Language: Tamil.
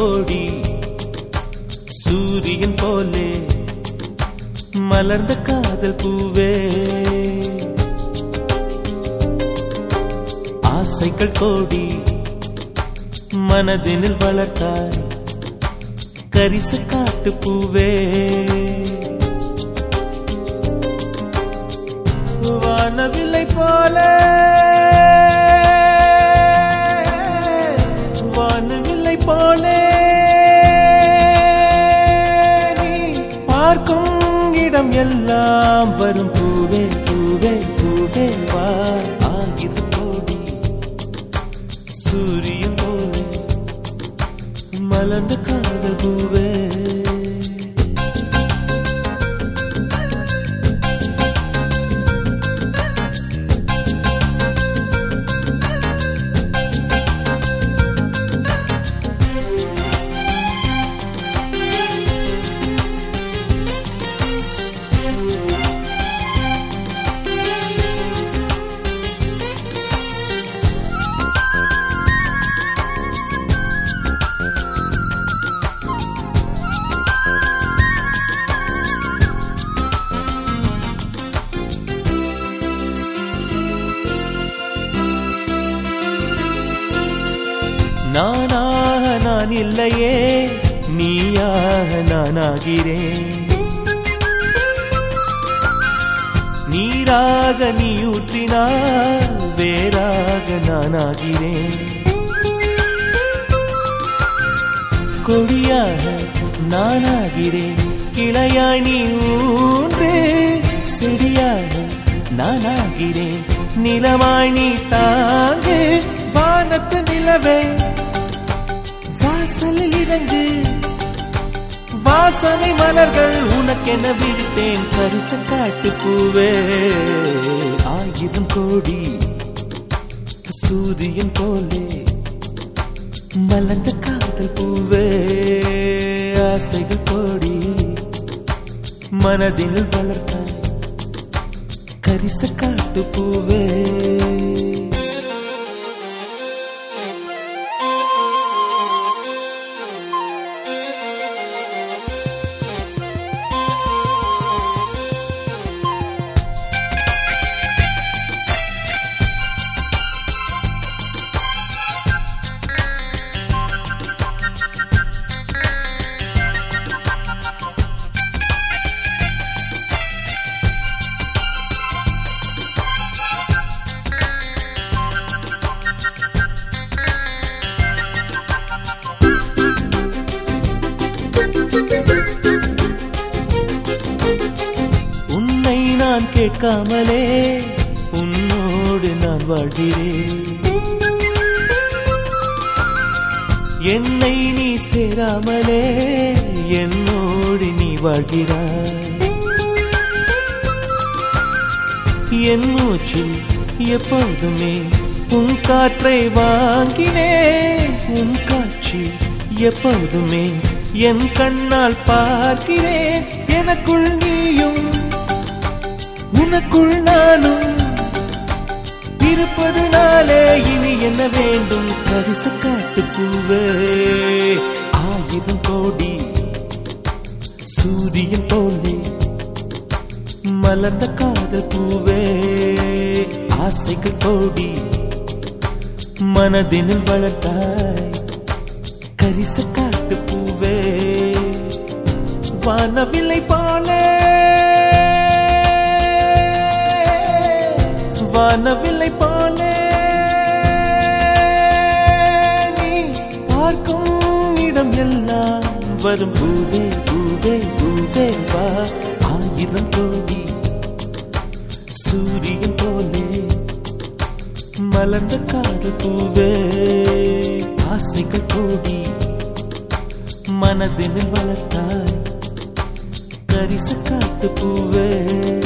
கோடி சூரியன் போலே மலர்ந்த காதல் பூவே ஆசைகள் கோடி மனதினில் வளர்த்தாய் கரிச காட்டு பூவே வானவில்லை போல வானவில்லை போல நீ பார்க்கும் இடம் எல்லாம் வரும் பூவே பூவே பூவே வா ஆகிற கோடி சூரியன் போல மலர்ந்த காதல் பூவே நானாக நான் இல்லையே நீயாக நானாகிறேன் நீராக நீ ஊற்றினால் வேறாக நானாகிறேன் கொடியாக நானாகிறேன் கிளையாய் நீ ஊன்று செடியாக நானாகிறேன் நிலமாய் நீ தாங்கு வானத்து நிலவே வாசலில் இறங்கு வாசனை மலர்கள் உனக்கென விடுத்தேன் பரிச காட்டு பூவே ஆயிரம் கோடி சூரியன் போலே மலர்ந்த காதல் பூவே ஆசைகள் கோடி மனதில் வளர்த்த கரிச காட்டு பூவே உன்னை நான் கேட்காமலே உன்னோடு நான் வாழ்கிறேன் என்னை நீ சேராமலே என்னோடு நீ வாழ்கிறாய் என் மூச்சில் எப்போதுமே உன் காற்றை வாங்கினேன் உன் காட்சி எப்போதுமே என் கண்ணால் பார்க்கிறேன் எனக்குள் நீயும் உனக்குள் நானும் இருப்பதுனாலே இனி என்ன வேண்டும் கரிச காட்டு பூவே ஆயிரம் கோடி சூரியன் போலே மலர்ந்த காதல் பூவே ஆசைகள் கோடி மனதினில் வளர்த்தாய் கரிச காட்டு பூவே வானவில்லை போலே வானவில்லை போலே நீ பார்க்கும் இடம் எல்லாம் வரும் பூவே பூவே பூவே வா ஆயிரம் கோடி சூரியன் போலே மலர்ந்த காதல் பூவே ஆசைகள் கோடி மனதினில் வளர்த்தாய் கரிச காட்டு பூவே